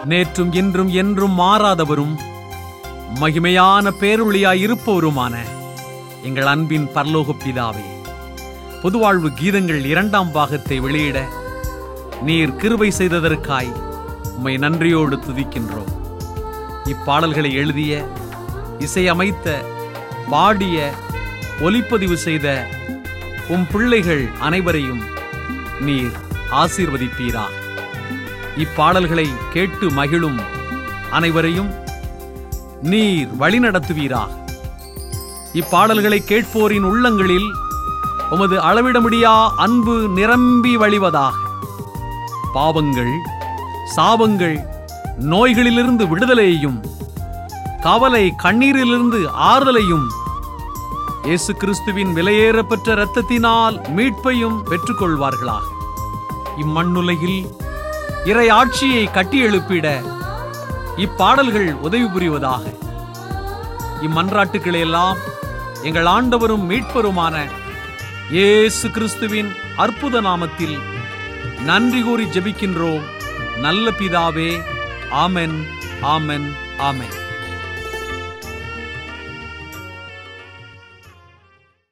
நேற்றும் இன்றும் என்றும் மாறாதவரும் மகிமையான பேருளியாய் இருப்பவருமான எங்கள் அன்பின் பரலோக பிதாவே பொதுவாழ்வு கீதங்கள் இரண்டாம் பாகத்தை வெளியிட நீர் கிருபை செய்ததற்காய் உம்மை நன்றியோடு துதிக்கின்றோம் இப்பாடல்களை எழுதிய இசையமைத்த பாடிய ஒலிப்பதிவு செய்த உம் பிள்ளைகள் அனைவரையும் நீர் ஆசீர்வதிப்பீராக இப்பாடல்களை கேட்டு மகிழும் அனைவரையும் நீர் வழிநடத்துவீராக இப்பாடல்களை கேட்போரின் உள்ளங்களில் உமது அளவிட முடியா அன்பு நிரம்பி வழிவதாக பாவங்கள் சாபங்கள் நோய்களிலிருந்து விடுதலையையும் கவலை கண்ணீரிலிருந்து ஆறுதலையும் இயேசு கிறிஸ்துவின் விலையேறப்பெற்ற இரத்தத்தினால் மீட்பையும் பெற்றுக்கொள்வார்களாக இம்மண்ணுலகில் இறை ஆட்சியை கட்டியெழுப்பிட இப்பாடல்கள் உதவி புரிவதாக இம்மன்றாட்டுக்களை எல்லாம் எங்கள் ஆண்டவரும் மீட்பருமான இயேசு கிறிஸ்துவின் அற்புத நாமத்தில் நன்றி கூறி ஜெபிக்கின்றோம் நல்ல பிதாவே ஆமென் ஆமென் ஆமென்